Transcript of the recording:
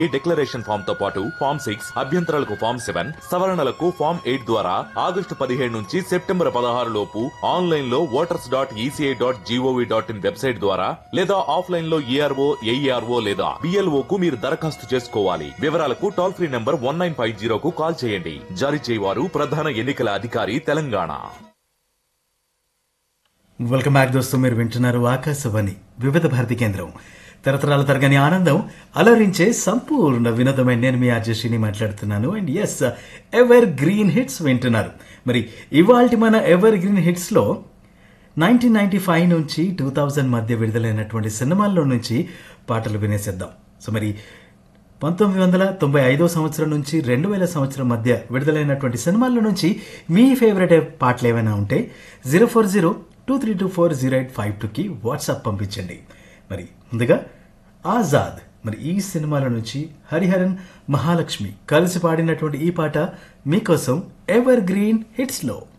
ఈ declaration form తో పాటు ఫామ్ సిక్స్ అభ్యంతరాలకు ఫామ్ సెవెన్ సవరణలకు ఫామ్ ఎయిట్ ద్వారా ఆగస్టు పదిహేడు నుంచి సెప్టెంబర్ పదహారు లోపు ఆన్లైన్ లో voters dot E C I dot G O V dot in website ద్వారా లేదా ఆఫ్లైన్ లో ఈఆర్ఓ ఏఈఆర్ఓ లేదా బిఎల్ఓ కు మీరు దరఖాస్తు చేసుకోవాలి వివరాలకు toll free number one nine five జీరోకు కాల్ చేయండి జారీ చేయవారు ప్రధాన ఎన్నికల అధికారి తెలంగాణ వెల్కమ్ బ్యాక్ దోస్తు మీరు వింటున్నారు ఆకాశవాణి వివిధ భారతి కేంద్రం తరతరాల తరగని ఆనందం అలరించే సంపూర్ణ వినోదమైన నేను మీ ఆర్జశ్రీని మాట్లాడుతున్నాను అండ్ ఎస్ ఎవర్ గ్రీన్ హిట్స్ వింటున్నారు మరి ఇవాల్టి మన ఎవర్ గ్రీన్ హిట్స్ లో నైన్టీన్ నైన్టీ ఫైవ్ నుంచి టూ థౌజండ్ మధ్య విడుదలైనటువంటి సినిమాల్లో నుంచి పాటలు వినేసేద్దాం సో మరి పంతొమ్మిది వందల తొంభై ఐదో సంవత్సరం నుంచి రెండు వేల సంవత్సరం మధ్య విడుదలైనటువంటి సినిమాల్లో నుంచి మీ ఫేవరెట్ పాటలు ఏమైనా ఉంటే zero four zero two three two four zero eight five టూకి వాట్సాప్ పంపించండి మరి ముందుగా ఆజాద్ మరి ఈ సినిమాల నుంచి హరిహరన్ మహాలక్ష్మి కలిసి పాడినటువంటి ఈ పాట మీకోసం ఎవర్ గ్రీన్ హిట్స్లో